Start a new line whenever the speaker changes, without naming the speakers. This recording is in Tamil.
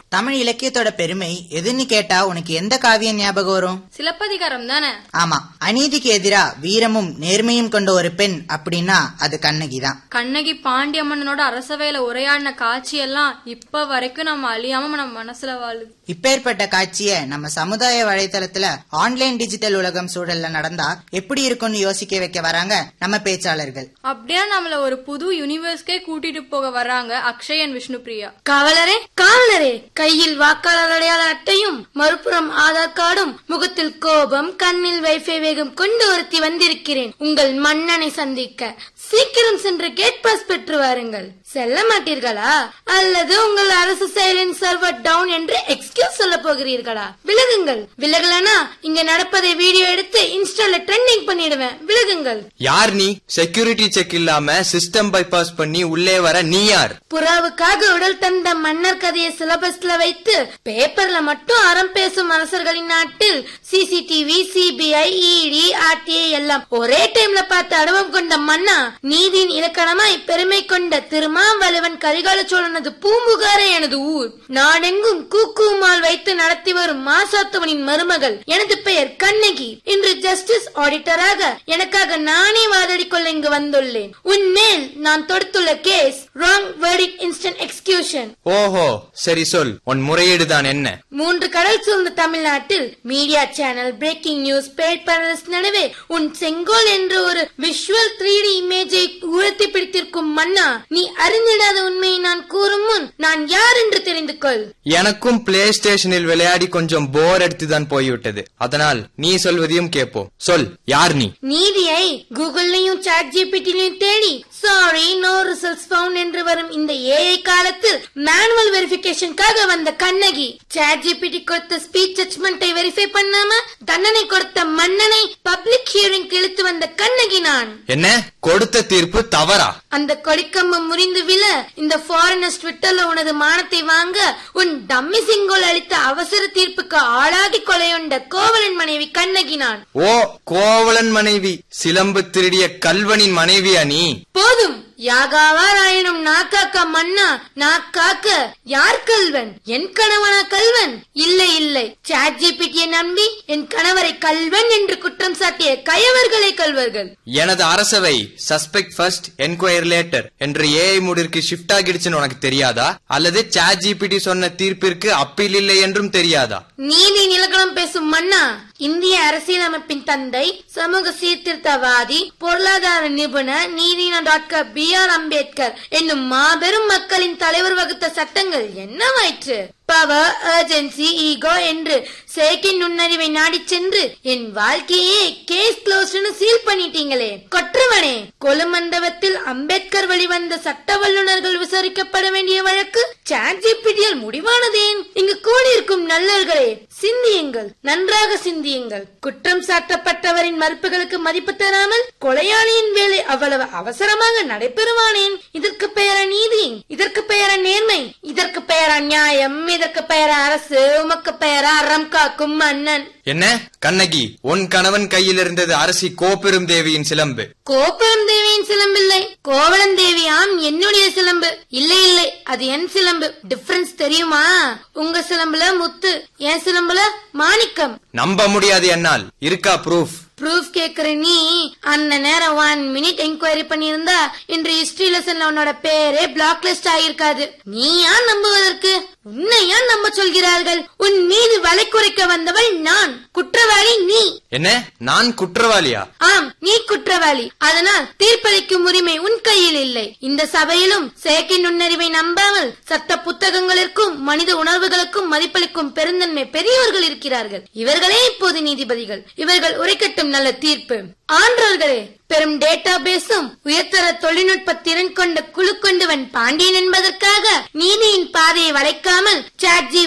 தமிழ் இலக்கியத்தோட பெருமை எதுன்னு கேட்டா உனக்கு எந்த காவியம் ஞாபகம் வரும்
சிலப்பதிகாரம் தானே
ஆமா அநீதிக்கு எதிரா வீரமும் நேர்மையும் கொண்ட ஒரு பெண் அப்படின்னா அது கண்ணகி தான்
கண்ணகி பாண்டிய மன்னனோட அரசவையில உரையாடின காட்சியெல்லாம் இப்ப வரைக்கும் நம்ம அழியாம நம்ம மனசுல வாழுது
இப்பேற்பட்ட காட்சிய நம்ம சமுதாய வலைத்தளத்துல ஆன்லைன் டிஜிட்டல் உலகம் சூழல்ல நடந்தா எப்படி இருக்கும்னு யோசிக்க வைக்க வராங்க நம்ம பேச்சாளர்கள்
அப்படியே நம்மள ஒரு புது யூனிவர்ஸ்க்கே கூட்டிட்டு போக வர்றாங்க அக்ஷயன் விஷ்ணுபிரியா
காவலரே காவலரே கையில் வாக்காளர் அடையாள அட்டையும் மறுபுறம் ஆதார் கார்டும் முகத்தில் கோபம் கண்ணில் வைஃபை வேகம் கொண்டு ஒருத்தி வந்திருக்கிறேன் உங்கள் மன்னனை சந்திக்க சீக்கிரம் சென்று கேட் பாஸ் பெற்று வாருங்கள் செல்ல மாட்டீர்களா அல்லது உங்கள் அரசு செயலின் சர்வர் டவுன் என்று எக்ஸ்கியூஸ் சொல்ல போகிறீர்களா விலகுங்கள் விலகலனா இங்க நடப்பதை வீடியோ எடுத்து இன்ஸ்டால ட்ரெண்டிங் பண்ணிடுவேன் விலகுங்கள்
யார் நீ செக்யூரிட்டி செக் இல்லாம சிஸ்டம் பைபாஸ் பண்ணி உள்ளே வர நீ யார்
புறாவுக்காக உடல் தந்த மன்னர் கதையை சிலபஸ்ல வைத்து பேப்பர்ல மட்டும் அறம் பேசும் அரசர்களின் நாட்டில் சிசிடிவி சிபிஐ இடி ஆர்டிஐ எல்லாம் ஒரே டைம்ல பார்த்து அனுபவம் கொண்ட மன்னா நீதியின் இலக்கணமாய் பெருமை கொண்ட திருமாவளவன் கரிகால சோழனது பூம்புகாரே எனது ஊர் நாடெங்கும் கூக்குமால் வைத்து நடத்தி வரும் மாசாத்தவனின் மருமகள் எனது பெயர் கண்ணகி இன்று ஜஸ்டிஸ் ஆடிட்டராக எனக்காக நானே வாதாடி கொள்ள இங்கு வந்துள்ளேன் உன்மேல் நான் தொடுத்துள்ள case wrong verdict instant execution
ஓஹோ சரி சொல் உன் முறையீடுதான் என்ன
மூன்று கடல் சூழ்ந்த தமிழ்நாட்டில் media channel breaking news bad panelist நடுவே உன் செங்கோல் என்ற ஒரு விஷுவல் த்ரீ டி இமேஜை உயர்த்தி பிடித்திருக்கும் மன்னா நீ அறிந்திடாத உண்மையை நான் கூறும் முன் நான் யார் என்று தெரிந்து கொள்
எனக்கும் பிளே ஸ்டேஷனில் விளையாடி கொஞ்சம் போர் அடித்துதான் போய்விட்டது அதனால் நீ சொல்வதையும் கேட்போம் சொல் யார் நீ
நீதியை கூகுள்லயும் சாட் ஜிபிடிலையும் தேடி சாரி நோ ரிசல்ட்ஸ் ஃபவுண்ட் என்று வரும் இந்த ஏஐ காலத்தில் மேனுவல் வெரிஃபிகேஷனுக்காக வந்த கண்ணகி சாட் ஜிபிடி கொடுத்த ஸ்பீச் ஜட்மெண்ட்டை வெரிஃபை பண்ணாம தண்டனை கொடுத்த மன்னனை பப்ளிக் ஹியரிங் இழுத்து வந்த கண்ணகி நான்
என்ன கொடுத்த தீர்ப்பு தவறா
அந்த கொடிக்கம்பு முறிந்து விழ இந்த ஃபாரினர்ஸ் ட்விட்டர்ல உனது மானத்தை வாங்க உன் டம்மி சிங்கோல் அளித்த அவசர தீர்ப்புக்கு ஆளாகி கொலையுண்ட கோவலன் மனைவி கண்ணகி நான்
ஓ கோவலன் மனைவி சிலம்பு திருடிய கல்வனின் மனைவியா நீ
போதும் யாகாவாராயனும் நாக்காக்க மன்னா நாக்காக்க யார் கல்வன் என் கணவனா கல்வன் இல்லை இல்லை சாட் ஜிபிடியை நம்பி என் கணவரை கல்வன் என்று குற்றம் சாட்டிய கயவர்களே கல்வர்கள்
எனது அரசவை சஸ்பெக்ட் ஃபர்ஸ்ட் என்கொயர் லேட்டர் என்ற ஏஐ மூடிற்கு ஷிஃப்ட் ஆகிடுச்சுன்னு உனக்கு தெரியாதா அல்லது சாட் ஜிபிடி சொன்ன தீர்ப்பிற்கு அப்பீல் இல்லை என்றும் தெரியாதா
நீதி நிலக்கணம் பேசும் மன்னா இந்திய அரசியலமைப்பின் தந்தை சமூக சீர்திருத்தவாதி பொருளாதார நிபுணர் நீதினா டாக்டர் பி ஆர் அம்பேத்கர் என்னும் மாபெரும் மக்களின் தலைவர் வகுத்த சட்டங்கள் என்னவாயிற்று பவர் அர்ஜென்சி ஈகோ என்று செயற்கின் நுண்ணறிவை நாடிச் சென்று என் வாழ்க்கையே கேஸ் க்ளோஸ்னு சீல் பண்ணிட்டீங்களே கொற்றவனே கொலுமண்டபத்தில் அம்பேத்கர் வெளிவந்த சட்ட வல்லுநர்கள் விசாரிக்கப்பட வேண்டிய வழக்கு சாட் ஜிபிடியால் முடிவானதேன் இங்கு கூடியிருக்கும் நல்லர்களே சிந்தியுங்கள் நன்றாக சிந்தியுங்கள் குற்றம் சாட்டப்பட்டவரின் மறுப்புகளுக்கு மதிப்பு தராமல் கொலையாளியின் வேலை அவ்வளவு அவசரமாக நடைபெறுவானேன் இதற்கு பெயர நீதி இதற்கு பெயர நேர்மை இதற்கு பெயர நியாயம் இதற்கு பெயர அரசு உமக்கு பெயர அறம் காக்கும் மன்னன்
என்ன கண்ணகி உன் கணவன் கையில் இருந்தது அரசி கோப்பெரும் தேவியின் சிலம்பு
கோபுரம் தேவியின் சிலம்பில்லை கோவலன் தேவியாம் என்னுடைய சிலம்பு இல்லை இல்லை அது என் சிலம்பு டிஃபரன்ஸ் தெரியுமா உங்க சிலம்புல முத்து என் சிலம்புல மாணிக்கம்
நம்ப முடியாது என்னால் இருக்கா ப்ரூஃப்
ப்ரூஃப் கேக்குற நீ அந்த நேரம் ஒன் மினிட் என்கொயரி பண்ணியிருந்தா இன்று ஹிஸ்டரி லெசன்ல உன்னோட பேரே பிளாக் லிஸ்ட் ஆகியிருக்காது நீ யார் நம்புவதற்கு உன்னை யார் நம்ப சொல்கிறார்கள் உன் மீது வலை குறைக்க வந்தவள் நான் குற்றவாளி நீ
என்ன நான் குற்றவாளியா
ஆம் நீ குற்றவாளி அதனால் தீர்ப்பளிக்கும் உரிமை உன் கையில் இல்லை இந்த சபையிலும் செயற்கை நுண்ணறிவை நம்பாமல் சட்ட புத்தகங்களிற்கும் மனித உணர்வுகளுக்கும் மதிப்பளிக்கும் பெருந்தன்மை பெரியவர்கள் இருக்கிறார்கள் இவர்களே இப்போது நீதிபதிகள் இவர்கள் உரைக்கட்டும் நல்ல தீர்ப்பு ஆன்றோர்களே பெரும் டேட்டா பேஸும் உயர்தர தொழில்நுட்ப திறன் கொண்ட குழு கொண்டவன் பாண்டியன் என்பதற்காக நீதியின் பாதையை வளைக்காமல் சாட்